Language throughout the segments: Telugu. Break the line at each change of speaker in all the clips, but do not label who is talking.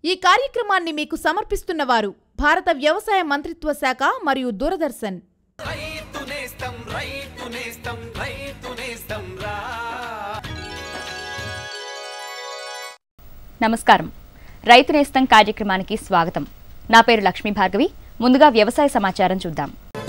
ఈ కార్యక్రమాన్ని మీకు సమర్పిస్తున్న వారు భారత వ్యవసాయ మంత్రిత్వ శాఖ మరియు దూరదర్శన్
రైతు నేస్తం రైతు నేస్తం రైతు నేస్తం రా
నమస్కారం రైతు నేస్తం కార్యక్రమానికి స్వాగతం నా పేరు లక్ష్మీ భార్గవి ముందుగా వ్యవసాయ సమాచారం చూద్దాం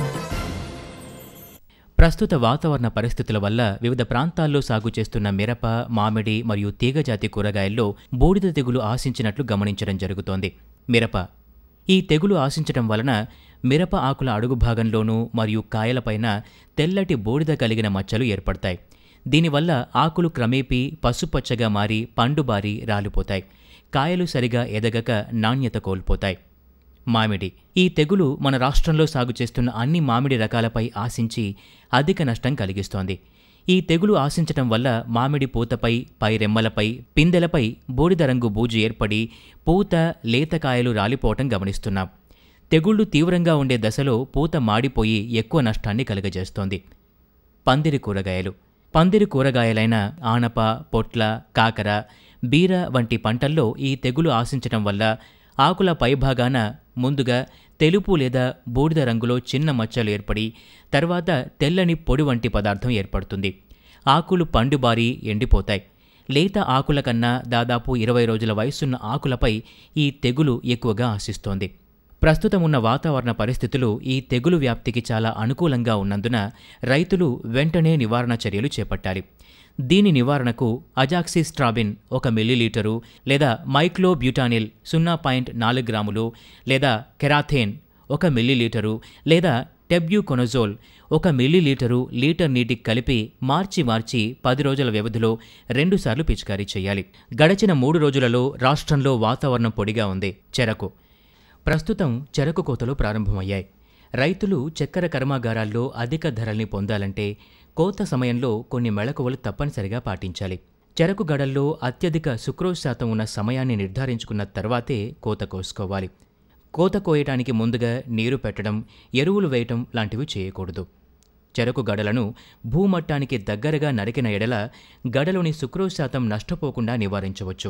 ప్రస్తుత వాతావరణ పరిస్థితుల వల్ల వివిధ ప్రాంతాల్లో సాగు చేస్తున్న మిరప మామిడి మరియు తీగజాతి కూరగాయల్లో బూడిద తెగులు ఆశించినట్లు గమనించడం జరుగుతోంది మిరప ఈ తెగులు ఆశించడం వలన మిరప ఆకుల అడుగు భాగంలోనూ మరియు కాయలపైన తెల్లటి బూడిద కలిగిన మచ్చలు ఏర్పడతాయి దీనివల్ల ఆకులు క్రమేపీ పసుపచ్చగా మారి పండుబారి రాలిపోతాయి కాయలు సరిగా ఎదగక నాణ్యత కోల్పోతాయి మామిడి ఈ తెగులు మన రాష్ట్రంలో సాగు చేస్తున్న అన్ని మామిడి రకాలపై ఆశించి అధిక నష్టం కలిగిస్తోంది ఈ తెగులు ఆశించటం వల్ల మామిడి పూతపై పై రెమ్మలపై పిందెలపై బూడిద రంగు బూజు ఏర్పడి పూత లేతకాయలు రాలిపోవటం గమనిస్తున్నాం తెగుళ్లు తీవ్రంగా ఉండే దశలో పూత మాడిపోయి ఎక్కువ నష్టాన్ని కలుగజేస్తోంది పందిరి కూరగాయలు పందిరి కూరగాయలైన ఆనప పొట్ల కాకర బీర వంటి పంటల్లో ఈ తెగులు ఆశించటం వల్ల ఆకుల పైభాగాన ముందుగా తెలుపు లేదా బూడిద రంగులో చిన్న మచ్చలు ఏర్పడి తర్వాత తెల్లని పొడి వంటి పదార్థం ఏర్పడుతుంది ఆకులు పండుబారి ఎండిపోతాయి లేత ఆకుల కన్నా దాదాపు ఇరవై రోజుల వయసున్న ఆకులపై ఈ తెగులు ఎక్కువగా ఆశిస్తోంది ప్రస్తుతం ఉన్న వాతావరణ పరిస్థితులు ఈ తెగులు వ్యాప్తికి చాలా అనుకూలంగా ఉన్నందున రైతులు వెంటనే నివారణ చర్యలు చేపట్టాలి దీని నివారణకు అజాక్సిస్ట్రాబిన్ ఒక మిల్లీలీటరు లేదా మైక్లోబ్యూటానిల్ సున్నా పాయింట్ నాలుగు గ్రాములు లేదా కెరాథేన్ ఒక మిల్లీలీటరు లేదా టెబ్యూకొనజోల్ ఒక మిల్లీలీటరు లీటర్ నీటికి కలిపి మార్చి మార్చి పది రోజుల వ్యవధిలో రెండుసార్లు పిచికారీ చేయాలి గడచిన మూడు రోజులలో రాష్ట్రంలో వాతావరణం పొడిగా ఉంది చెరకు ప్రస్తుతం చెరకు కోతలు ప్రారంభమయ్యాయి రైతులు చక్కెర కర్మాగారాల్లో అధిక ధరల్ని పొందాలంటే కోత సమయంలో కొన్ని మెళకువలు తప్పనిసరిగా పాటించాలి చెరకు గడల్లో అత్యధిక సుక్రోజ్ శాతం ఉన్న సమయాన్ని నిర్ధారించుకున్న తర్వాతే కోత కోసుకోవాలి కోత కోయటానికి ముందుగా నీరు పెట్టడం ఎరువులు వేయటం లాంటివి చేయకూడదు చెరకు గడలను భూమట్టానికి దగ్గరగా నరికిన ఎడల గడలోని సుక్రోజ్ శాతం నష్టపోకుండా నివారించవచ్చు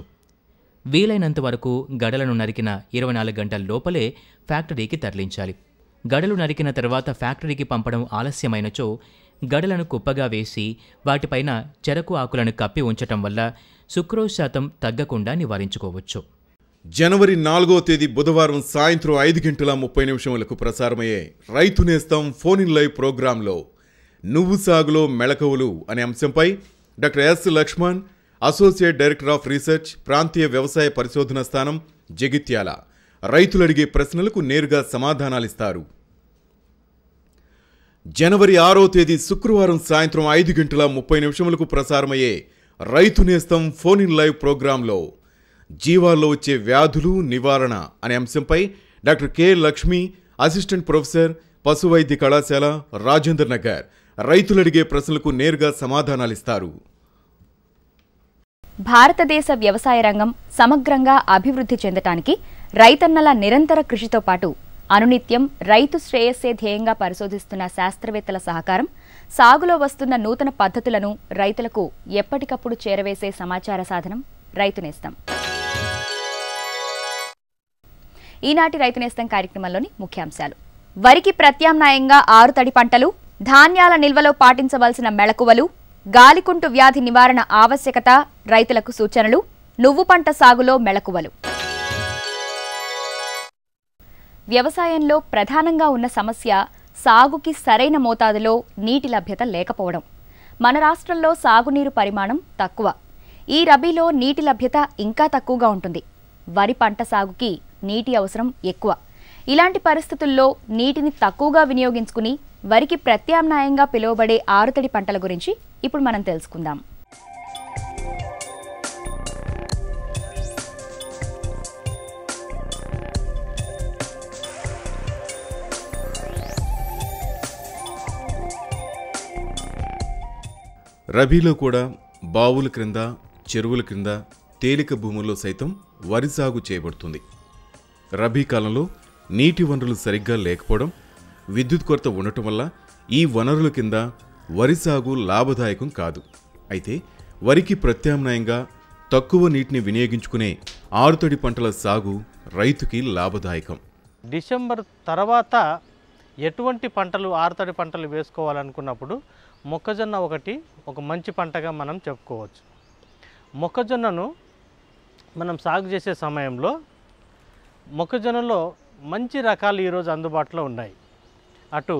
వీలైనంత వరకు గడలను నరికిన ఇరవై నాలుగు గంటల లోపలే ఫ్యాక్టరీకి తరలించాలి గడలు నరికిన తర్వాత ఫ్యాక్టరీకి పంపడం ఆలస్యమైనచో గడలను కుప్పగా వేసి వాటిపైన చెరకు ఆకులను కప్పి ఉంచటం వల్ల సుక్రోజ్ శాతం తగ్గకుండా నివారించుకోవచ్చు
జనవరి నాలుగో తేదీ బుధవారం సాయంత్రం ఐదు గంటల ముప్పై నిమిషములకు ప్రసారమయ్యే రైతు నేస్తం ఫోన్ ఇన్ లైవ్ ప్రోగ్రాంలో నువ్వు సాగులో మెళకువలు అనే అంశంపై doctor S Lakshman associate director of research ప్రాంతీయ వ్యవసాయ పరిశోధన స్థానం జగిత్యాల రైతులు అడిగే ప్రశ్నలకు నేరుగా సమాధానాలిస్తారు జనవరి ఆరో తేదీ శుక్రవారం సాయంత్రం ఐదు గంటల ముప్పై నిమిషములకు ప్రసారమయ్యే రైతు నేస్తం ఫోన్ ఇన్ లైవ్ ప్రోగ్రాంలో జీవాల్లో వచ్చే వ్యాధులు నివారణ అనే అంశంపై doctor K Lakshmi assistant professor పశు వైద్య కళాశాల రాజేంద్ర నగర్ రైతులు అడిగే ప్రశ్నలకు నేరుగా సమాధానాలిస్తారు
భారతదేశ వ్యవసాయ రంగం సమగ్రంగా అభివృద్ధి చెందటానికి రైతన్నల నిరంతర కృషితో పాటు అనునిత్యం రైతు శ్రేయస్సే ధ్యేయంగా పరిశోధిస్తున్న శాస్త్రవేత్తల సహకారం సాగులో వస్తున్న నూతన పద్ధతులను రైతులకు ఎప్పటికప్పుడు చేరవేసే సమాచార సాధనం రైతు నేస్తం ఈనాటి రైతు నేస్తం కార్యక్రమంలోని ముఖ్యాంశాలు వరికి ప్రత్యామ్నాయంగా ఆరు తడి పంటలు ధాన్యాల నిల్వలో పాటించవలసిన మెళకువలు గాలికుంటు వ్యాధి నివారణ ఆవశ్యకత రైతులకు సూచనలు నువ్వు పంట సాగులో మెళకువలు వ్యవసాయంలో ప్రధానంగా ఉన్న సమస్య సాగుకి సరైన మోతాదులో నీటి లభ్యత లేకపోవడం మన రాష్ట్రంలో సాగునీరు పరిమాణం తక్కువ ఈ రబీలో నీటి లభ్యత ఇంకా తక్కువగా ఉంటుంది వరి పంట సాగుకి నీటి అవసరం ఎక్కువ ఇలాంటి పరిస్థితుల్లో నీటిని తక్కువగా వినియోగించుకుని వరికి ప్రత్యామ్నాయంగా పిలువబడే ఆరుతడి పంటల గురించి ఇప్పుడు మనం తెలుసుకుందాం
రబీలో కూడా బావుల క్రింద చెరువుల క్రింద తేలిక భూముల్లో సైతం వరి సాగు చేయబడుతుంది రబీ కాలంలో నీటి వనరులు సరిగ్గా లేకపోవడం విద్యుత్ కొరత ఉండటం వల్ల ఈ వనరుల కింద వరి సాగు లాభదాయకం కాదు అయితే వరికి ప్రత్యామ్నాయంగా తక్కువ నీటిని వినియోగించుకునే ఆరుతడి పంటల సాగు రైతుకి లాభదాయకం
డిసెంబర్ తర్వాత ఎటువంటి పంటలు ఆరుతడి పంటలు వేసుకోవాలనుకున్నప్పుడు మొక్కజొన్న ఒకటి ఒక మంచి పంటగా మనం చెప్పుకోవచ్చు మొక్కజొన్నను మనం సాగు చేసే సమయంలో మొక్కజొన్నలో మంచి రకాలు ఈరోజు అందుబాటులో ఉన్నాయి అటు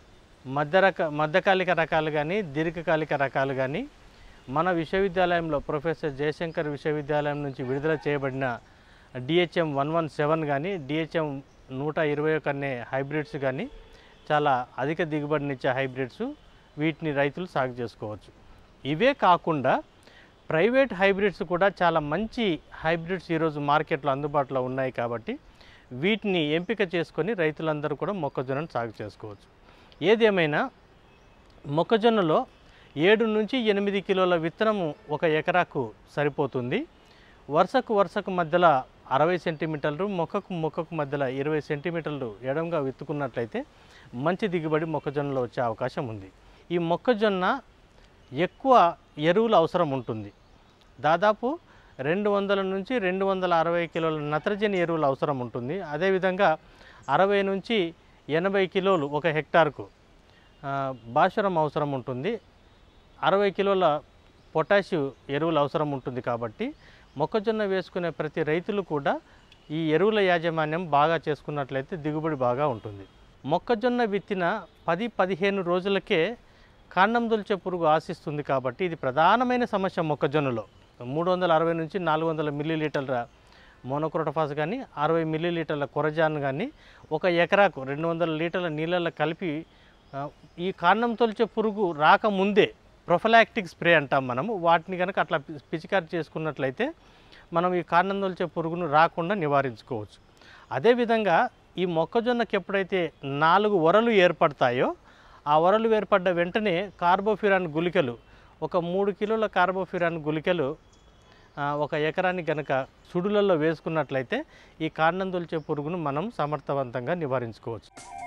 మధ్య రక మధ్యకాలిక రకాలు కానీ దీర్ఘకాలిక రకాలు కానీ మన విశ్వవిద్యాలయంలో ప్రొఫెసర్ జయశంకర్ విశ్వవిద్యాలయం నుంచి విడుదల చేయబడిన డిహెచ్ఎం వన్ వన్ సెవెన్ కానీ డిహెచ్ఎం నూట ఇరవై ఒక అనే హైబ్రిడ్స్ కానీ చాలా అధిక దిగుబడినిచ్చే హైబ్రిడ్స్ వీటిని రైతులు సాగు చేసుకోవచ్చు ఇవే కాకుండా ప్రైవేట్ హైబ్రిడ్స్ కూడా చాలా మంచి హైబ్రిడ్స్ ఈరోజు మార్కెట్లో అందుబాటులో ఉన్నాయి కాబట్టి వీటిని ఎంపిక చేసుకొని రైతులందరూ కూడా మొక్కజొన్నను సాగు చేసుకోవచ్చు ఏదేమైనా మొక్కజొన్నలో ఏడు నుంచి ఎనిమిది కిలోల విత్తనము ఒక ఎకరాకు సరిపోతుంది వరుసకు వరుసకు మధ్యలో అరవై సెంటీమీటర్లు మొక్కకు మొక్కకు మధ్యలో ఇరవై సెంటీమీటర్లు ఎడంగా విత్తుకున్నట్లయితే మంచి దిగుబడి మొక్కజొన్నలో వచ్చే అవకాశం ఉంది ఈ మొక్కజొన్న ఎక్కువ ఎరువులు అవసరం ఉంటుంది దాదాపు రెండు వందల నుంచి రెండు వందల అరవై కిలోల నత్రజని ఎరువులు అవసరం ఉంటుంది అదేవిధంగా అరవై నుంచి ఎనభై కిలోలు ఒక హెక్టార్కు ఆ, భాస్వరం అవసరం ఉంటుంది అరవై కిలోల పొటాషియం ఎరువులు అవసరం ఉంటుంది కాబట్టి మొక్కజొన్న వేసుకునే ప్రతి రైతులు కూడా ఈ ఎరువుల యాజమాన్యం బాగా చేసుకున్నట్లయితే దిగుబడి బాగా ఉంటుంది మొక్కజొన్న విత్తిన పది పదిహేను రోజులకే కాండం దొల్చే పురుగు ఆశిస్తుంది కాబట్టి ఇది ప్రధానమైన సమస్య మొక్కజొన్నలో మూడు వందల అరవై నుంచి నాలుగు వందల మిల్లీలీటర్ల మోనోక్రోటోఫాస్ కానీ అరవై మిల్లీలీటర్ల కొరజాన్ కానీ ఒక ఎకరాకు రెండు వందల లీటర్ల నీళ్ళల్లో కలిపి ఆ, ఈ కాండం తొలిచే పురుగు రాకముందే ప్రొఫలాక్టిక్ స్ప్రే అంటాం మనము వాటిని కనుక అట్లా పి- పిచికారి చేసుకున్నట్లయితే మనం ఈ కాండం తొలిచే పురుగును రాకుండా నివారించుకోవచ్చు అదేవిధంగా ఈ మొక్కజొన్నకి ఎప్పుడైతే నాలుగు వరలు ఏర్పడతాయో ఆ వరలు ఏర్పడ్డ వెంటనే కార్బోఫిరాన్ గుళికలు ఒక మూడు కిలోల కార్బోఫిరాన్ గుళికలు ఆ, ఒక ఎకరానికి గనక సుడులలో వేసుకున్నట్లయితే ఈ కాండం తొలిచే పురుగును మనం సమర్థవంతంగా నివారించుకోవచ్చు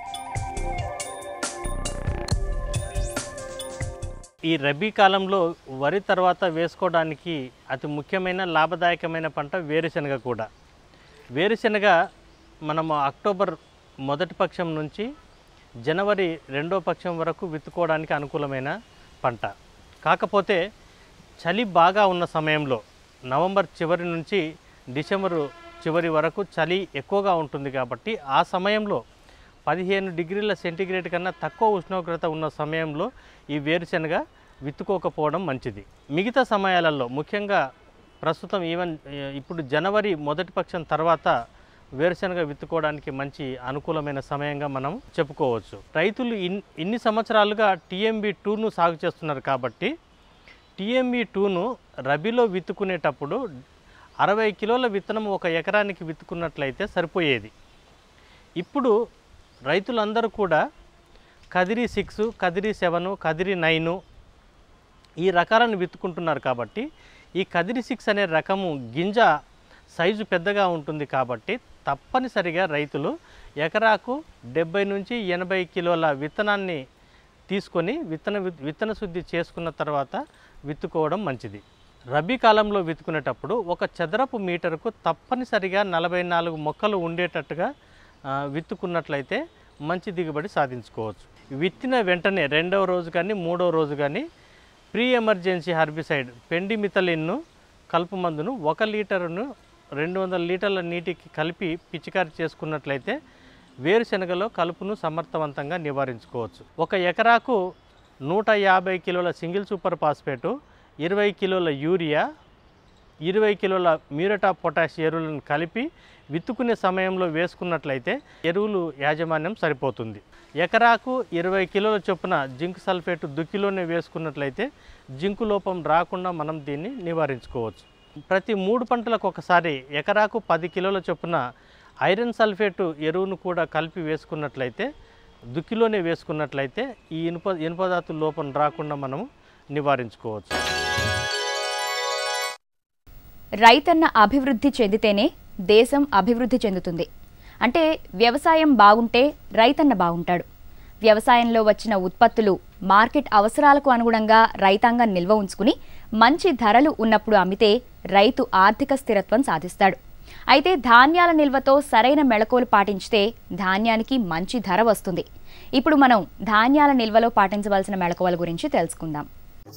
ఈ రబీ కాలంలో వరి తర్వాత వేసుకోవడానికి అతి ముఖ్యమైన లాభదాయకమైన పంట వేరుశనగ కూడా వేరుశనగ మనము అక్టోబర్ మొదటి పక్షం నుంచి జనవరి రెండో పక్షం వరకు విత్తుకోవడానికి అనుకూలమైన పంట కాకపోతే చలి బాగా ఉన్న సమయంలో నవంబర్ చివరి నుంచి డిసెంబరు చివరి వరకు చలి ఎక్కువగా ఉంటుంది కాబట్టి ఆ సమయంలో పదిహేను డిగ్రీల సెంటీగ్రేడ్ కన్నా తక్కువ ఉష్ణోగ్రత ఉన్న సమయంలో ఈ వేరుశనగ విత్తుకోకపోవడం మంచిది మిగతా సమయాలలో ముఖ్యంగా ప్రస్తుతం ఈవెన్ ఏ, ఇప్పుడు జనవరి మొదటి పక్షం తర్వాత వేరుశనగ విత్తుకోవడానికి మంచి అనుకూలమైన సమయంగా మనం చెప్పుకోవచ్చు రైతులు ఇన్ ఇన్ని సంవత్సరాలుగా టీఎంబి టూను సాగు చేస్తున్నారు కాబట్టి టీఎంఈ టూను రబీలో విత్తుకునేటప్పుడు అరవై కిలోల విత్తనం ఒక ఎకరానికి విత్తుకున్నట్లయితే సరిపోయేది ఇప్పుడు రైతులందరూ కూడా Kadiri six Kadiri seven Kadiri nine ఈ రకాలను విత్తుకుంటున్నారు కాబట్టి ఈ కదిరి సిక్స్ అనే రకము గింజ సైజు పెద్దగా ఉంటుంది కాబట్టి తప్పనిసరిగా రైతులు ఎకరాకు డెబ్బై నుంచి ఎనభై కిలోల విత్తనాన్ని తీసుకొని విత్తన వి- విత్తన శుద్ధి చేసుకున్న తర్వాత విత్తుకోవడం మంచిది రబీ కాలంలో విత్తుకునేటప్పుడు ఒక చదరపు మీటరుకు తప్పనిసరిగా నలభై నాలుగు మొక్కలు ఉండేటట్టుగా ఆ, విత్తుకున్నట్లయితే మంచి దిగుబడి సాధించుకోవచ్చు విత్తిన వెంటనే రెండవ రోజు కానీ మూడవ రోజు కానీ ప్రీ ఎమర్జెన్సీ హర్బిసైడ్ పెండిమిథలిన్ను కలుపు మందును ఒక లీటరును రెండు వందల లీటర్ల నీటికి కలిపి పిచికారి చేసుకున్నట్లయితే వేరుశనగలో కలుపును సమర్థవంతంగా నివారించుకోవచ్చు ఒక ఎకరాకు నూట యాభై కిలోల సింగిల్ సూపర్ ఫాస్ఫేటు ఇరవై కిలోల యూరియా ఇరవై కిలోల మ్యూరటా పొటాష్ ఎరువులను కలిపి విత్తుకునే సమయంలో వేసుకున్నట్లయితే ఎరువులు యాజమాన్యం సరిపోతుంది ఎకరాకు ఇరవై కిలోల చొప్పున జింక్ సల్ఫేట్ దుక్కిలోనే వేసుకున్నట్లయితే జింకు లోపం రాకుండా మనం దీన్ని నివారించుకోవచ్చు ప్రతి మూడు పంటలకు ఒకసారి ఎకరాకు పది కిలోల చొప్పున ఐరన్ సల్ఫేటు ఎరువును కూడా కలిపి వేసుకున్నట్లయితే దుక్కిలోనే వేసుకున్నట్లయితే ఈ ఇనుప ఇనుపధాతు లోపం రాకుండా మనము నివారించుకోవచ్చు
రైతన్న అభివృద్ధి చెందితేనే దేశం అభివృద్ధి చెందుతుంది అంటే వ్యవసాయం బాగుంటే రైతన్న బాగుంటాడు వ్యవసాయంలో వచ్చిన ఉత్పత్తులు మార్కెట్ అవసరాలకు అనుగుణంగా రైతాంగం నిల్వ ఉంచుకుని మంచి ధరలు ఉన్నప్పుడు అమ్మితే రైతు ఆర్థిక స్థిరత్వం సాధిస్తాడు అయితే ధాన్యాల నిల్వతో సరైన మెళకువలు పాటించితే ధాన్యానికి మంచి ధర వస్తుంది ఇప్పుడు మనం ధాన్యాల నిల్వలో పాటించవలసిన మెళకువల గురించి తెలుసుకుందాం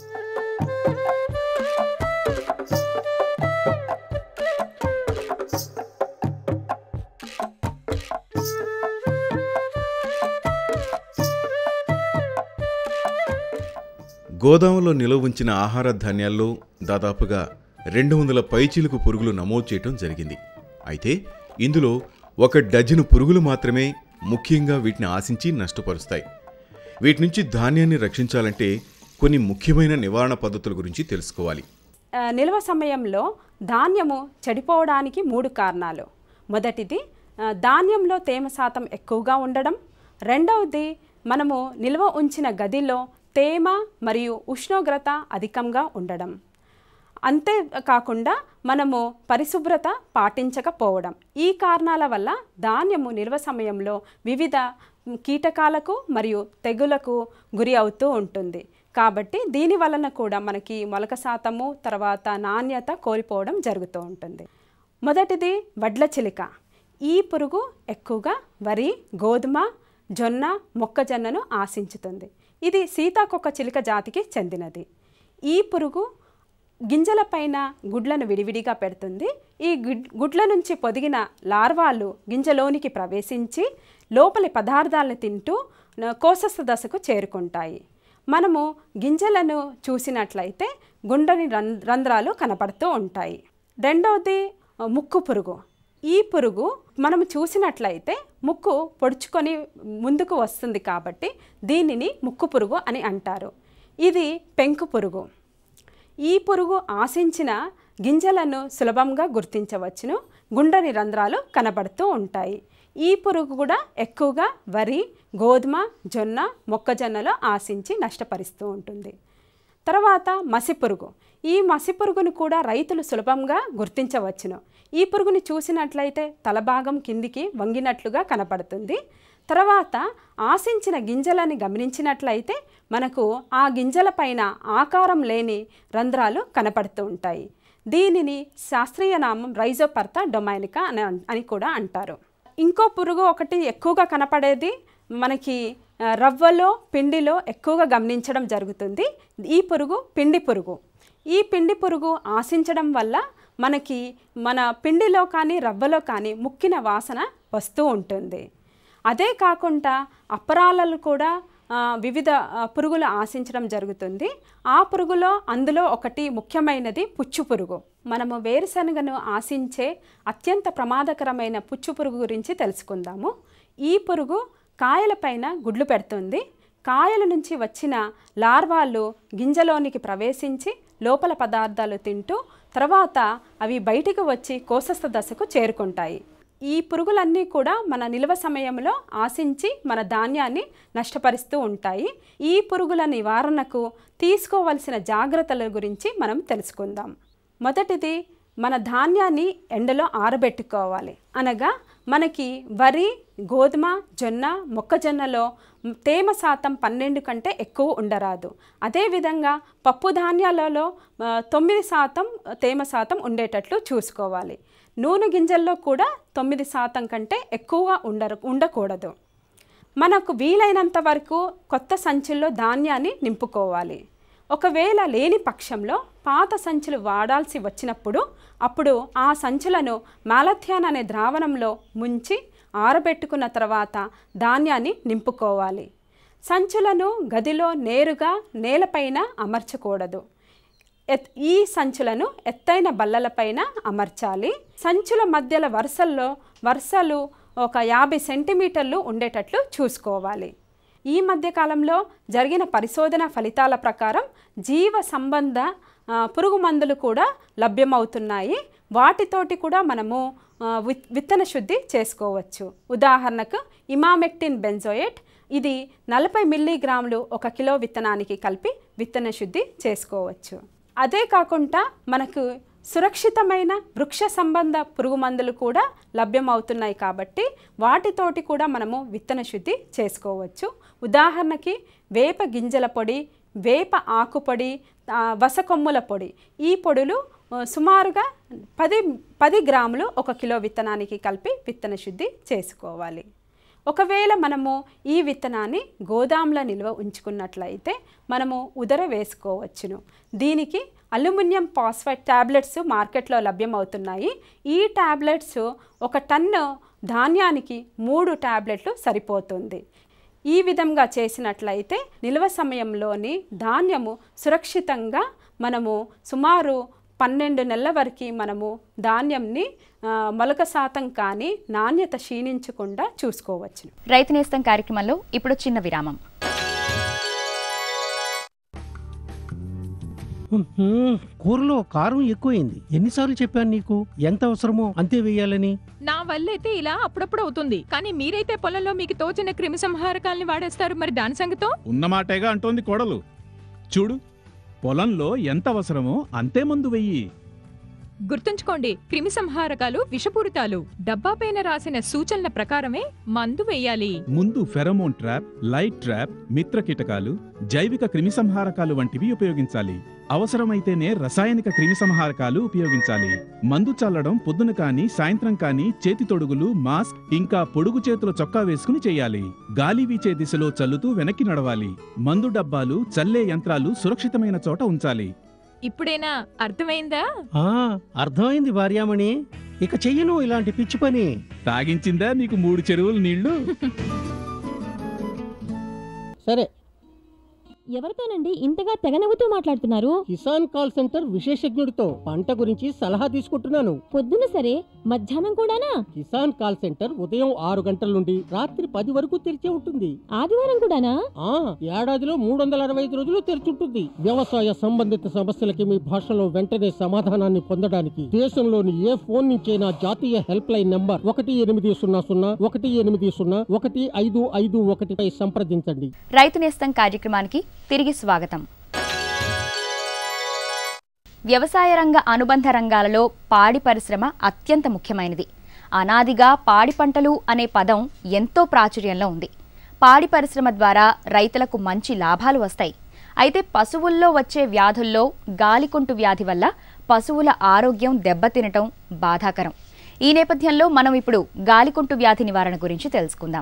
గోదాములో నిలవ ఉంచిన ఆహార ధాన్యాల్లో దాదాపుగా రెండు వందల పైచీలకు పురుగులు నమోదు చేయటం జరిగింది అయితే ఇందులో ఒక డజను పురుగులు మాత్రమే ముఖ్యంగా వీటిని ఆశించి నష్టపరుస్తాయి వీటి నుంచి ధాన్యాన్ని రక్షించాలంటే కొన్ని ముఖ్యమైన నివారణ పద్ధతుల గురించి తెలుసుకోవాలి
ఆ, నిల్వ సమయంలో ధాన్యము చెడిపోవడానికి మూడు కారణాలు మొదటిది ఆ, ధాన్యంలో తేమ శాతం ఎక్కువగా ఉండడం రెండవది మనము నిల్వ ఉంచిన గదిలో తేమ మరియు ఉష్ణోగ్రత అధికంగా ఉండడం అంతేకాకుండా మనము పరిశుభ్రత పాటించకపోవడం ఈ కారణాల వల్ల ధాన్యము నిల్వ సమయంలో వివిధ కీటకాలకు మరియు తెగులకు గురి అవుతూ ఉంటుంది కాబట్టి దీని వలన కూడా మనకి మొలక శాతము తర్వాత నాణ్యత కోల్పోవడం జరుగుతూ ఉంటుంది మొదటిది వడ్ల చిలిక ఈ పురుగు ఎక్కువగా వరి గోధుమ జొన్న మొక్కజొన్నను ఆశించుతుంది ఇది సీతాకొక చిలుక జాతికి చెందినది ఈ పురుగు గింజలపైన గుడ్లను విడివిడిగా పెడుతుంది ఈ గుడ్ గుడ్ల నుంచి పొదిగిన లార్వాలు గింజలోనికి ప్రవేశించి లోపలి పదార్థాలను తింటూ న- కోశస్థ దశకు చేరుకుంటాయి మనము గింజలను చూసినట్లయితే గుండని రం రంధ్రాలు కనపడుతూ ఉంటాయి రెండవది ఆ, ముక్కు పురుగు ఈ పురుగు మనము చూసినట్లయితే ముక్కు పొడుచుకొని ముందుకు వస్తుంది కాబట్టి దీనిని ముక్కు పురుగు అని అంటారు ఇది పెంకు పురుగు ఈ పురుగు ఆశించిన గింజలను సులభంగా గుర్తించవచ్చును గుండని రంధ్రాలు కనబడుతూ ఉంటాయి ఈ పురుగు కూడా ఎక్కువగా వరి గోధుమ జొన్న మొక్కజొన్నలో ఆశించి నష్టపరుస్తూ ఉంటుంది తర్వాత మసి పురుగు ఈ మసి పురుగును కూడా రైతులు సులభంగా గుర్తించవచ్చును ఈ పురుగుని చూసినట్లయితే తలభాగం కిందికి వంగినట్లుగా కనపడుతుంది తర్వాత ఆశించిన గింజలని గమనించినట్లయితే మనకు ఆ గింజల పైన ఆకారం లేని రంధ్రాలు కనపడుతూ ఉంటాయి దీనిని శాస్త్రీయ నామం రైజోపర్తా డొమైనికా అని అన్- అని కూడా అంటారు ఇంకో పురుగు ఒకటి ఎక్కువగా కనపడేది మనకి ఆ, రవ్వలో పిండిలో ఎక్కువగా గమనించడం జరుగుతుంది ఈ పురుగు పిండి పురుగు ఈ పిండి పురుగు ఆశించడం వల్ల మనకి మన పిండిలో కానీ రవ్వలో కానీ ముక్కిన వాసన వస్తూ ఉంటుంది అదే కాకుండా అపరాలలో కూడా ఆ, వివిధ ఆ, పురుగులు ఆశించడం జరుగుతుంది ఆ పురుగులో అందులో ఒకటి ముఖ్యమైనది పుచ్చు పురుగు మనము వేరుశనగను ఆశించే అత్యంత ప్రమాదకరమైన పుచ్చు పురుగు గురించి తెలుసుకుందాము ఈ పురుగు కాయలపైన గుడ్లు పెడుతుంది కాయల నుంచి వచ్చిన లార్వాలు గింజలోనికి ప్రవేశించి లోపల పదార్థాలు తింటూ తర్వాత అవి బయటికి వచ్చి కోసస్థ దశకు చేరుకుంటాయి ఈ పురుగులన్నీ కూడా మన నిల్వ సమయంలో ఆశించి మన ధాన్యాన్ని నష్టపరుస్తూ ఉంటాయి ఈ పురుగుల నివారణకు తీసుకోవలసిన జాగ్రత్తల గురించి మనం తెలుసుకుందాం మొదటిది మన ధాన్యాన్ని ఎండలో ఆరబెట్టుకోవాలి అనగా మనకి వరి గోధుమ జొన్న మొక్కజొన్నలో తేమ శాతం పన్నెండు కంటే ఎక్కువ ఉండరాదు అదేవిధంగా పప్పు ధాన్యాలలో ఆ, తొమ్మిది శాతం తేమ శాతం ఉండేటట్లు చూసుకోవాలి నూనె గింజల్లో కూడా తొమ్మిది శాతం కంటే ఎక్కువగా ఉండరు ఉండకూడదు మనకు వీలైనంత వరకు కొత్త సంచుల్లో ధాన్యాన్ని నింపుకోవాలి ఒకవేళ లేని పక్షంలో పాత సంచులు వాడాల్సి వచ్చినప్పుడు అప్పుడు ఆ సంచులను మాలథ్యాన్ అనే ద్రావణంలో ముంచి ఆరబెట్టుకున్న తర్వాత ధాన్యాన్ని నింపుకోవాలి సంచులను గదిలో నేరుగా నేలపైన అమర్చకూడదు ఎత్ ఈ సంచులను ఎత్తైన బల్లలపైన అమర్చాలి సంచుల మధ్యల వరుసల్లో వరుసలు ఒక యాభై సెంటీమీటర్లు ఉండేటట్లు చూసుకోవాలి ఈ మధ్య కాలంలో జరిగిన పరిశోధన ఫలితాల ప్రకారం జీవ సంబంధ ఆ, పురుగు మందులు కూడా లభ్యమవుతున్నాయి వాటితోటి కూడా మనము ఆ, విత్ విత్తన శుద్ధి చేసుకోవచ్చు ఉదాహరణకు ఇమామెక్టిన్ బెంజోయేట్ ఇది నలభై మిల్లీగ్రాములు ఒక కిలో విత్తనానికి కలిపి విత్తన శుద్ధి చేసుకోవచ్చు అదే కాకుండా మనకు సురక్షితమైన వృక్ష సంబంధ పురుగు మందులు కూడా లభ్యమవుతున్నాయి కాబట్టి వాటితోటి కూడా మనము విత్తన శుద్ధి చేసుకోవచ్చు ఉదాహరణకి వేప గింజల పొడి వేప ఆకు పొడి ఆ, వసకొమ్ముల పొడి ఈ పొడులు ఆ, సుమారుగా పది పది గ్రాములు ఒక కిలో విత్తనానికి కలిపి విత్తన శుద్ధి చేసుకోవాలి ఒకవేళ మనము ఈ విత్తనాన్ని గోదాంలో నిల్వ ఉంచుకున్నట్లయితే మనము ఉదర వేసుకోవచ్చును దీనికి అల్యూమినియం ఫాస్ఫేట్ ట్యాబ్లెట్స్ మార్కెట్లో లభ్యమవుతున్నాయి ఈ ట్యాబ్లెట్స్ ఒక టన్ను ధాన్యానికి మూడు ట్యాబ్లెట్లు సరిపోతుంది ఈ విధంగా చేసినట్లయితే నిల్వ సమయంలోని ధాన్యము సురక్షితంగా మనము సుమారు పన్నెండు నెలల వరకు మనము ధాన్యంని ఆ, మొలక శాతం కానీ నాణ్యత క్షీణించకుండా చూసుకోవచ్చును
రైతు నేస్తం కార్యక్రమంలో ఇప్పుడు చిన్న విరామం
ఉహుం, కూరలో కారం ఎక్కువైంది ఎన్నిసార్లు చెప్పాను నీకు ఎంత అవసరమో అంతే వేయాలని
నా వల్లైతే ఇలా అప్పుడప్పుడు అవుతుంది కానీ మీరైతే పొలంలో మీకు తోచిన క్రిమి సంహారకాల్ని వాడేస్తారు మరి దాని సంగతో
ఉన్నమాటేగా అంటోంది కోడలు చూడు పొలంలో ఎంత అవసరమో అంతే మందు వెయ్యి
గుర్తుంచుకోండి క్రిమి సంహారకాలు విషపూరితాలు డబ్బా పైన రాసిన సూచనల ప్రకారమే మందు వేయాలి
ముందు ఫెరమోన్ ట్రాప్ లైట్ ట్రాప్ మిత్ర కీటకాలు జైవిక క్రిమిసంహారకాలు వంటివి ఉపయోగించాలి అవసరమైతేనే రసాయనిక క్రిమిసంహారకాలు ఉపయోగించాలి మందు చల్లడం పొద్దున కాని సాయంత్రం కాని చేతి తొడుగులు మాస్క్ ఇంకా పొడుగు చేతుల చొక్కా వేసుకుని చేయాలి గాలి వీచే దిశలో చల్లుతూ వెనక్కి నడవాలి మందు డబ్బాలు చల్లే యంత్రాలు సురక్షితమైన చోట ఉంచాలి
ఇప్పుడేనా అర్థమైందా
ఆ అర్థమైంది భార్యామణి ఇక చెయ్యను ఇలాంటి పిచ్చి పని
తాగించిందా నీకు మూడు చెరువులు నీళ్లు
సరే
ఎవరితోనండి ఇంతగా తెగ నవ్వుతూ మాట్లాడుతున్నారు
కిసాన్ కాల్ సెంటర్ విశేషజ్ఞుడితో పంట గురించి సలహా తీసుకుంటున్నాను
పొద్దున సరే మధ్యాహ్నం కూడానా
కిసాన్ కాల్ సెంటర్ ఉదయం ఆరు గంటల నుండి రాత్రి పది వరకు తెరిచే ఉంటుంది
ఆదివారం కూడానా
ఆ ఏడాదిలో మూడు వందల అరవై ఐదు రోజులు తెరిచుంటుంది వ్యవసాయ సంబంధిత సమస్యలకి మీ భాషలో వెంటనే సమాధానాన్ని పొందడానికి దేశంలోని ఏ ఫోన్ నుంచైనా జాతీయ హెల్ప్ లైన్ నంబర్ ఒకటి ఎనిమిది సున్నా సున్నా ఒకటి ఎనిమిది సున్నా ఒకటి ఐదు ఐదు ఒకటిపై సంప్రదించండి
రైతు నేస్తం కార్యక్రమానికి తిరిగి స్వాగతం వ్యవసాయ రంగ అనుబంధ రంగాలలో పాడి పరిశ్రమ అత్యంత ముఖ్యమైనది అనాదిగా పాడి పంటలు అనే పదం ఎంతో ప్రాచుర్యంలో ఉంది పాడి పరిశ్రమ ద్వారా రైతులకు మంచి లాభాలు వస్తాయి అయితే పశువుల్లో వచ్చే వ్యాధుల్లో గాలికుంటు వ్యాధి వల్ల పశువుల ఆరోగ్యం దెబ్బతినటం బాధాకరం ఈ నేపథ్యంలో మనం ఇప్పుడు గాలికుంటు వ్యాధి నివారణ గురించి తెలుసుకుందాం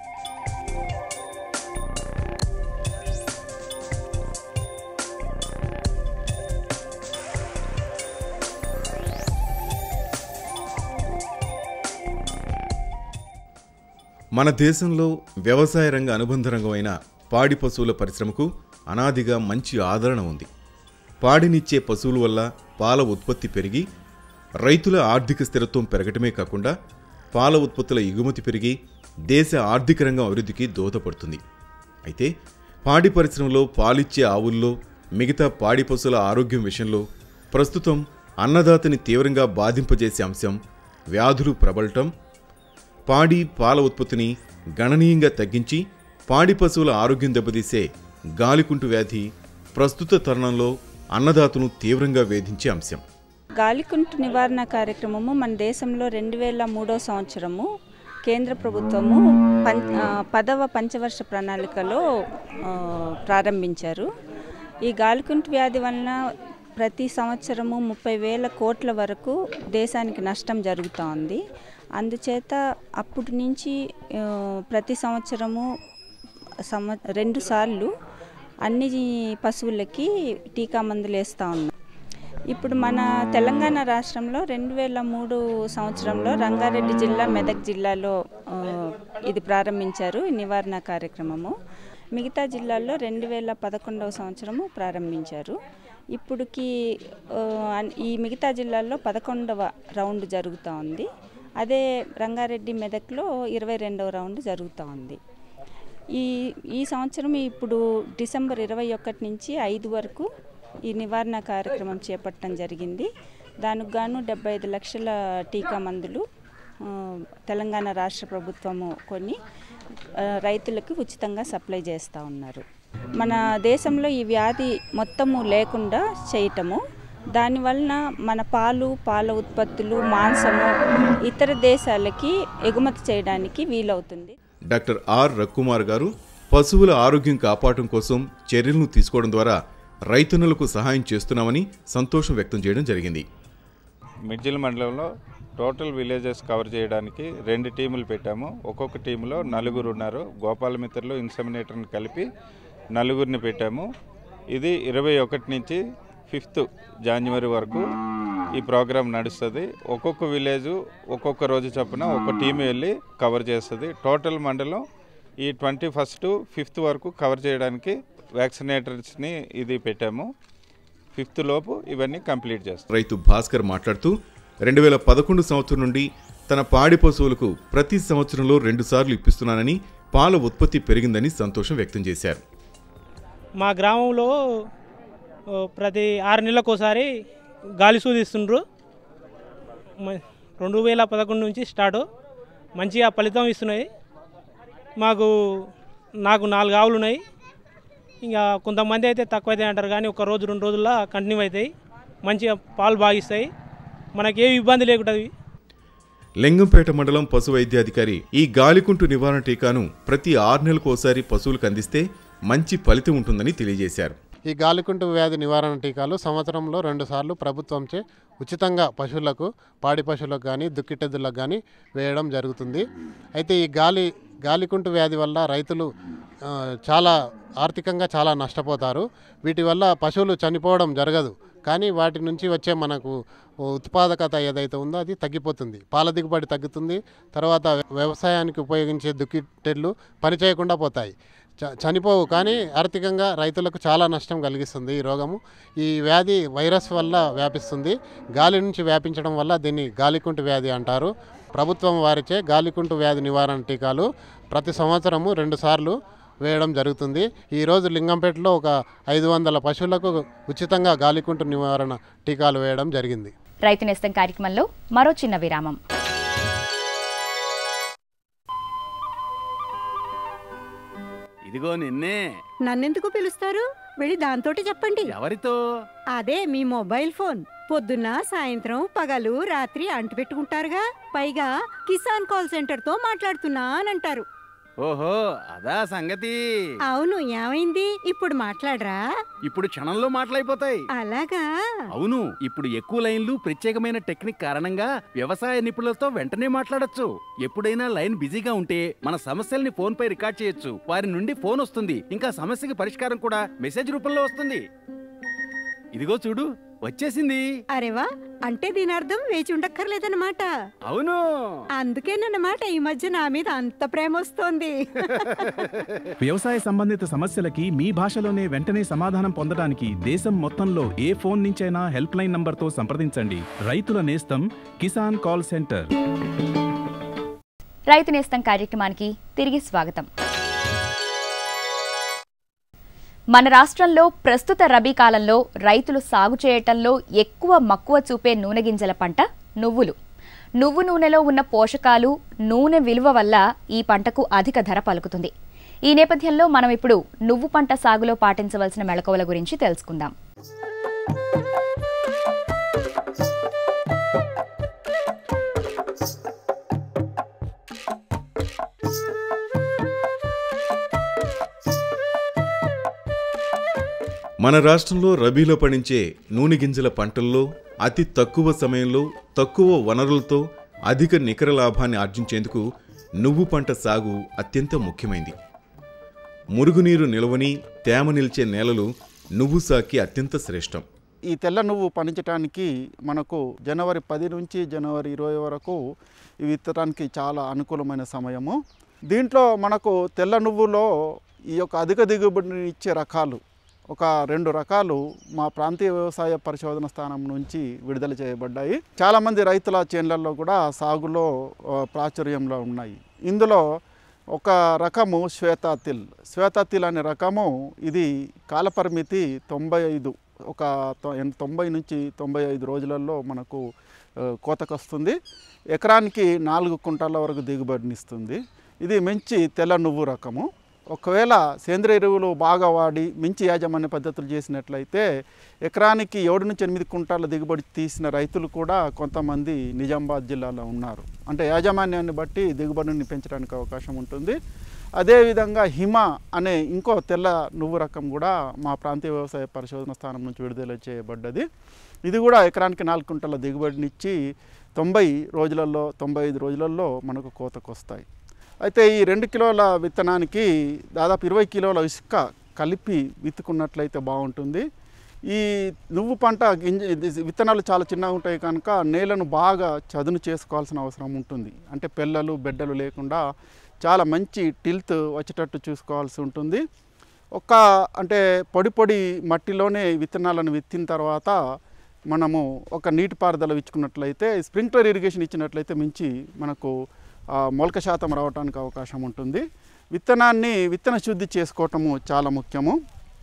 మన దేశంలో వ్యవసాయ రంగ అనుబంధ రంగమైన పాడి పశువుల పరిశ్రమకు అనాదిగా మంచి ఆదరణ ఉంది పాడినిచ్చే పశువుల వల్ల పాల ఉత్పత్తి పెరిగి రైతుల ఆర్థిక స్థిరత్వం పెరగటమే కాకుండా పాల ఉత్పత్తుల ఎగుమతి పెరిగి దేశ ఆర్థిక రంగం అభివృద్ధికి దోహదపడుతుంది అయితే పాడి పరిశ్రమలో పాలిచ్చే ఆవుల్లో మిగతా పాడి పశువుల ఆరోగ్యం విషయంలో ప్రస్తుతం అన్నదాతని తీవ్రంగా బాధింపజేసే అంశం వ్యాధులు ప్రబలటం పాడి పాల ఉత్పత్తిని గణనీయంగా తగ్గించి పాడి పశువుల ఆరోగ్యం దెబ్బతీసే గాలికుంటు వ్యాధి ప్రస్తుత తరుణంలో అన్నదాతను తీవ్రంగా వేధించే అంశం
గాలికుంటు నివారణ కార్యక్రమము మన దేశంలో రెండు వేల మూడో సంవత్సరము కేంద్ర ప్రభుత్వము పం ఆ, పదవ పంచవర్ష ప్రణాళికలో ఆ, ప్రారంభించారు ఈ గాలికుంటు వ్యాధి వలన ప్రతి సంవత్సరము ముప్పై వేల కోట్ల వరకు దేశానికి నష్టం జరుగుతూ ఉంది అందుచేత అప్పటి నుంచి ఆ, ప్రతి సంవత్సరము సంవ రెండు సార్లు అన్ని పశువులకి టీకా మందులు వేస్తూ ఉన్నాం ఇప్పుడు మన తెలంగాణ రాష్ట్రంలో రెండు వేల మూడు సంవత్సరంలో రంగారెడ్డి జిల్లా మెదక్ జిల్లాలో ఆ, ఇది ప్రారంభించారు ఈ నివారణ కార్యక్రమము మిగతా జిల్లాల్లో రెండు వేల పదకొండవ సంవత్సరము ప్రారంభించారు ఇప్పుడుకి ఆ, అన్- ఈ మిగతా జిల్లాల్లో పదకొండవ రౌండ్ జరుగుతూ ఉంది అదే రంగారెడ్డి మెదక్లో ఇరవై రెండవ రౌండ్ జరుగుతూ ఉంది ఈ ఈ సంవత్సరం ఇప్పుడు డిసెంబర్ ఇరవై ఒకటి నుంచి ఐదు వరకు ఈ నివారణ కార్యక్రమం చేపట్టడం జరిగింది దానికి గాను డెబ్బై ఐదు లక్షల టీకా మందులు ఆ, తెలంగాణ రాష్ట్ర ప్రభుత్వము కొన్ని ఆ, రైతులకు ఉచితంగా సప్లై చేస్తూ ఉన్నారు మన దేశంలో ఈ వ్యాధి మొత్తము లేకుండా చేయటము దానివలన మన పాలు పాల ఉత్పత్తులు మాంసము ఇతర దేశాలకి ఎగుమతి చేయడానికి వీలవుతుంది
డాక్టర్ ఆర్ రక్కుమార్ గారు పశువుల ఆరోగ్యం కాపాడటం కోసం చర్యలను తీసుకోవడం ద్వారా రైతన్నులకు సహాయం చేస్తున్నామని సంతోషం వ్యక్తం చేయడం జరిగింది
మిడ్జిల్ మండలంలో టోటల్ విలేజెస్ కవర్ చేయడానికి రెండు టీములు పెట్టాము ఒక్కొక్క టీంలో నలుగురు ఉన్నారు గోపాల మిత్రులు ఇన్సమినేటర్ని కలిపి నలుగురిని పెట్టాము ఇది ఇరవై ఒకటి నుంచి ఫిఫ్త్ జనవరి వరకు ఈ ప్రోగ్రాం నడుస్తుంది ఒక్కొక్క విలేజ్ ఒక్కొక్క రోజు చొప్పున ఒక టీం వెళ్ళి కవర్ చేస్తుంది టోటల్ మండలం ఈ ట్వంటీ ఫస్ట్ ఫిఫ్త్ వరకు కవర్ చేయడానికి వ్యాక్సినేటర్స్ని ఇది పెట్టాము ఫిఫ్త్ లోపు ఇవన్నీ కంప్లీట్ చేస్తాం
రైతు భాస్కర్ మాట్లాడుతూ రెండు వేల పదకొండు సంవత్సరం నుండి తన పాడి పశువులకు ప్రతి సంవత్సరంలో రెండుసార్లు ఇప్పిస్తున్నానని పాల ఉత్పత్తి పెరిగిందని సంతోషం వ్యక్తం చేశారు
మా గ్రామంలో ఓ, ప్రతి ఆరు నెలలకోసారి గాలి సూదిస్తుండ్రు మ- రెండు వేల పదకొండు నుంచి స్టార్ట్ మంచిగా ఫలితం ఇస్తున్నాయి మాకు నాకు నాలుగు ఆవులు ఉన్నాయి ఇంకా కొంతమంది అయితే తక్కువ అవుతాయి అంటారు కానీ ఒక రోజు రెండు రోజుల్లో కంటిన్యూ అవుతాయి మంచిగా పాలు బాగా ఇస్తాయి మనకేం ఇబ్బంది లేకుంటుంది
లింగంపేట మండలం పశు వైద్యాధికారి ఈ గాలికుంటు నివారణ టీకాను ప్రతి ఆరు నెలలకు ఒకసారి పశువులకు అందిస్తే మంచి ఫలితం ఉంటుందని తెలియజేశారు
ఈ గాలికుంటు వ్యాధి నివారణ టీకాలు సంవత్సరంలో రెండుసార్లు ప్రభుత్వంచే ఉచితంగా పశువులకు పాడి పశువులకు కానీ దుక్కిటెద్దులకు కానీ వేయడం జరుగుతుంది అయితే ఈ గాలి గాలికుంటు వ్యాధి వల్ల రైతులు ఆ, చాలా ఆర్థికంగా చాలా నష్టపోతారు వీటి వల్ల పశువులు చనిపోవడం జరగదు కానీ వాటి నుంచి వచ్చే మనకు ఉత్పాదకత ఏదైతే ఉందో అది తగ్గిపోతుంది పాల దిగుబడి తగ్గుతుంది తర్వాత వ్యవసాయానికి ఉపయోగించే దుక్కిటెడ్లు పని చేయకుండా పోతాయి చ- చనిపోవు కానీ ఆర్థికంగా రైతులకు చాలా నష్టం కలిగిస్తుంది ఈ రోగము ఈ వ్యాధి వైరస్ వల్ల వ్యాపిస్తుంది గాలి నుంచి వ్యాపించడం వల్ల దీన్ని గాలికుంటు వ్యాధి అంటారు ప్రభుత్వం వారిచే గాలికుంటు వ్యాధి నివారణ టీకాలు ప్రతి సంవత్సరము రెండుసార్లు వేయడం జరుగుతుంది ఈరోజు లింగంపేటలో ఒక ఐదు వందల పశువులకు ఉచితంగా గాలికుంటు నివారణ టీకాలు వేయడం జరిగింది
రైతు నేస్తం కార్యక్రమంలో మరో చిన్న విరామం
ఇదిగో నిన్నే
నన్నెందుకు పిలుస్తారు వెళ్ళి దాంతోటి చెప్పండి
ఎవరితో
అదే మీ మొబైల్ ఫోన్ పొద్దున్న సాయంత్రం పగలు రాత్రి అంటు పెట్టుకుంటారుగా పైగా కిసాన్ కాల్ సెంటర్ తో మాట్లాడుతున్నా అని అంటారు
ఓహో అదా సంగతి
అవును ఏమైంది ఇప్పుడు మాట్లాడరా
ఇప్పుడు క్షణంలో మాటలైపోతాయి
అలాగా
అవును ఇప్పుడు ఎక్కువ లైన్లు ప్రత్యేకమైన టెక్నిక్ కారణంగా వ్యవసాయ నిపుణులతో వెంటనే మాట్లాడొచ్చు ఎప్పుడైనా లైన్ బిజీగా ఉంటే మన సమస్యల్ని ఫోన్ పై రికార్డ్ చేయొచ్చు వారి నుండి ఫోన్ వస్తుంది ఇంకా సమస్యకి పరిష్కారం కూడా మెసేజ్ రూపంలో వస్తుంది ఇదిగో చూడు వచ్చేసింది
అరేవా అంటే దీని అర్థం వేచి ఉండక్కర్లేదన్నమాట
అవును
అందుకేనన్నమాట ఈ మధ్య నా మీద అంత ప్రేమ వస్తోంది
వ్యవసాయ సంబంధిత సమస్యలకి మీ భాషలోనే వెంటనే సమాధానం పొందడానికి దేశం మొత్తంలో ఏ ఫోన్ నుంచైనా హెల్ప్ లైన్ నంబర్తో సంప్రదించండి రైతుల నేస్తం కిసాన్ కాల్ సెంటర్
రైతు నేస్తం కార్యక్రమానికి తిరిగి స్వాగతం మన రాష్ట్రంలో ప్రస్తుత రబీ కాలంలో రైతులు సాగు చేయటంలో ఎక్కువ మక్కువ చూపే నూనె గింజల పంట నువ్వులు నువ్వు నూనెలో ఉన్న పోషకాలు నూనె విలువ వల్ల ఈ పంటకు అధిక ధర పలుకుతుంది ఈ నేపథ్యంలో మనం ఇప్పుడు నువ్వు పంట సాగులో పాటించవలసిన మెళకువల గురించి తెలుసుకుందాం
మన రాష్ట్రంలో రబీలో పండించే నూనె గింజల పంటల్లో అతి తక్కువ సమయంలో తక్కువ వనరులతో అధిక నికర లాభాన్ని ఆర్జించేందుకు నువ్వు పంట సాగు అత్యంత ముఖ్యమైంది మురుగునీరు నిలవని తేమ నిలిచే నేలలు నువ్వు సాకి అత్యంత శ్రేష్టం
ఈ తెల్ల నువ్వు పండించడానికి మనకు జనవరి పది నుంచి జనవరి ఇరవై వరకు ఇవి విత్తడానికి చాలా అనుకూలమైన సమయము దీంట్లో మనకు తెల్ల నువ్వులో ఈ యొక్క అధిక దిగుబడిని ఇచ్చే రకాలు ఒక రెండు రకాలు మా ప్రాంతీయ వ్యవసాయ పరిశోధన స్థానం నుంచి విడుదల చేయబడ్డాయి చాలామంది రైతుల చేన్లలో కూడా సాగులో ఆ, ప్రాచుర్యంలో ఉన్నాయి ఇందులో ఒక రకము శ్వేతాతిల్ శ్వేతాతిల్ అనే రకము ఇది కాలపరిమితి తొంభై ఐదు ఒక తొ- ఎన్- తొంభై నుంచి తొంభై ఐదు రోజులలో మనకు ఆ, కోతకు వస్తుంది ఎకరానికి నాలుగు కుంటాల వరకు దిగుబడినిస్తుంది ఇది మంచి తెల్ల నువ్వు రకము ఒకవేళ సేంద్రియ ఎరువులు బాగా వాడి మించి యాజమాన్య పద్ధతులు చేసినట్లయితే ఎకరానికి ఏడు నుంచి ఎనిమిది కుంటాల దిగుబడి తీసిన రైతులు కూడా కొంతమంది నిజామాబాద్ జిల్లాలో ఉన్నారు అంటే యాజమాన్యాన్ని బట్టి దిగుబడిని పెంచడానికి అవకాశం ఉంటుంది అదేవిధంగా హిమ అనే ఇంకో తెల్ల నువ్వు రకం కూడా మా ప్రాంతీయ వ్యవసాయ పరిశోధన స్థానం నుంచి విడుదల చేయబడ్డది ఇది కూడా ఎకరానికి నాలుగు కుంటల దిగుబడినిచ్చి తొంభై రోజులలో తొంభై ఐదు రోజులలో మనకు కోతకు వస్తాయి అయితే ఈ రెండు కిలోల విత్తనానికి దాదాపు ఇరవై కిలోల ఇసుక కలిపి విత్తుకున్నట్లయితే బాగుంటుంది ఈ నువ్వు పంట గింజ ఇది విత్తనాలు చాలా చిన్నగా ఉంటాయి కనుక నేలను బాగా చదును చేసుకోవాల్సిన అవసరం ఉంటుంది అంటే పెళ్ళలు బెడ్డలు లేకుండా చాలా మంచి టిల్త్ వచ్చేటట్టు చూసుకోవాల్సి ఉంటుంది ఒక అంటే పొడి పొడి మట్టిలోనే విత్తనాలను విత్తిన తర్వాత మనము ఒక నీటిపారుదల ఇచ్చుకున్నట్లయితే స్ప్రింక్లర్ ఇరిగేషన్ ఇచ్చినట్లయితే మించి మనకు ఆ, మొలక శాతం రావడానికి అవకాశం ఉంటుంది విత్తనాన్ని విత్తన శుద్ధి చేసుకోవటము చాలా ముఖ్యము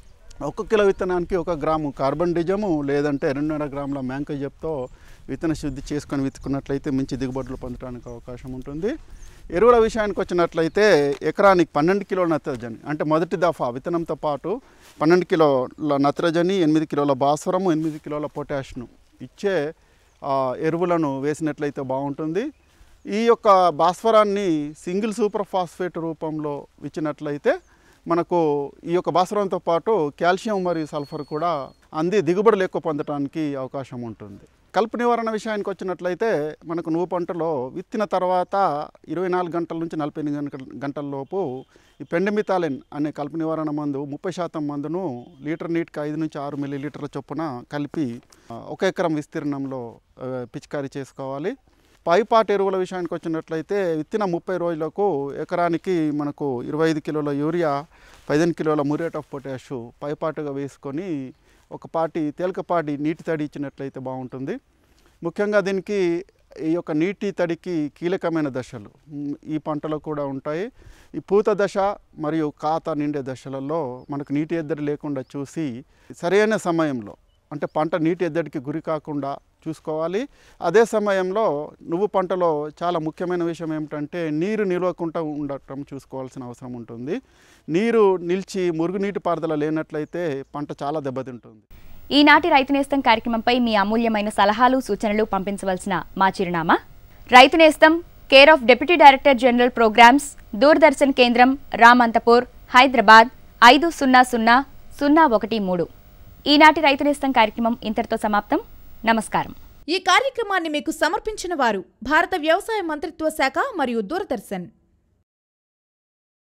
ఒక కిలో విత్తనానికి ఒక గ్రాము కార్బన్ డిజము లేదంటే రెండున్నర గ్రాముల మ్యాంకోజెప్తో విత్తన శుద్ధి చేసుకొని విత్తుకున్నట్లయితే మంచి దిగుబడులు పొందడానికి అవకాశం ఉంటుంది ఎరువుల విషయానికి వచ్చినట్లయితే ఎకరానికి పన్నెండు కిలోల నత్రజని అంటే మొదటి దఫా విత్తనంతో పాటు పన్నెండు కిలోల నత్రజని ఎనిమిది కిలోల భాస్వరము ఎనిమిది కిలోల పొటాష్ను ఇచ్చే ఆ, ఎరువులను వేసినట్లయితే బాగుంటుంది ఈ యొక్క భాస్వరాన్ని సింగిల్ సూపర్ ఫాస్ఫేట్ రూపంలో ఇచ్చినట్లయితే మనకు ఈ యొక్క భాస్వరంతో పాటు కాల్షియం మరియు సల్ఫర్ కూడా అంది దిగుబడులు ఎక్కువ పొందడానికి అవకాశం ఉంటుంది కలుపు నివారణ విషయానికి వచ్చినట్లయితే మనకు నువ్వు పంటలో విత్తిన తర్వాత ఇరవై నాలుగు గంటల నుంచి నలభై ఎనిమిది గంటల గంటల లోపు ఈ పెండమితాలిన్ అనే కలుపు నివారణ మందు ముప్పై శాతం మందును లీటర్ నీటికి ఐదు నుంచి ఆరు మిల్లీ లీటర్ల చొప్పున కలిపి ఆ, ఒక ఎకరం విస్తీర్ణంలో ఆ, పిచికారీ చేసుకోవాలి పైపాటి ఎరువుల విషయానికి వచ్చినట్లయితే విత్తిన ముప్పై రోజులకు ఎకరానికి మనకు ఇరవై ఐదు కిలోల యూరియా పదిహేను కిలోల మురేట్ ఆఫ్ పొటాష్ పైపాటుగా వేసుకొని ఒక పాటి తేలికపాటి నీటి తడి ఇచ్చినట్లయితే బాగుంటుంది ముఖ్యంగా దీనికి ఈ యొక్క నీటి తడికి కీలకమైన దశలు మ్, ఈ పంటలో కూడా ఉంటాయి ఈ పూత దశ మరియు కాత నిండే దశలలో మనకు నీటి ఎద్దడి లేకుండా చూసి సరైన సమయంలో అంటే పంట నీటి ఎద్దడికి గురి కాకుండా చూసుకోవాలి అదే సమయంలో నువ్వు పంటలో చాలా ముఖ్యమైన విషయం ఏమిటంటే నీరు నిలవకుండా ఉండటం చూసుకోవాల్సిన అవసరం ఉంటుంది నీరు నిలిచి మురుగునీటి పారుదల లేనట్లయితే పంట చాలా దెబ్బతింటుంది
ఈనాటి రైతు నేస్తం కార్యక్రమంపై మీ అమూల్యమైన సలహాలు సూచనలు పంపించవలసిన మా చిరునామా రైతు నేస్తం care of deputy director general programmes Doordarshan కేంద్రం రామంతపూర్ హైదరాబాద్ ఐదు సున్నా సున్నా సున్నా ఒకటి మూడు ఈనాటి రైతు నేస్తం కార్యక్రమం ఇంతటితో సమాప్తం నమస్కారం
ఈ కార్యక్రమాన్ని మీకు సమర్పించిన వారు భారత వ్యవసాయ మంత్రిత్వ శాఖ మరియు దూరదర్శన్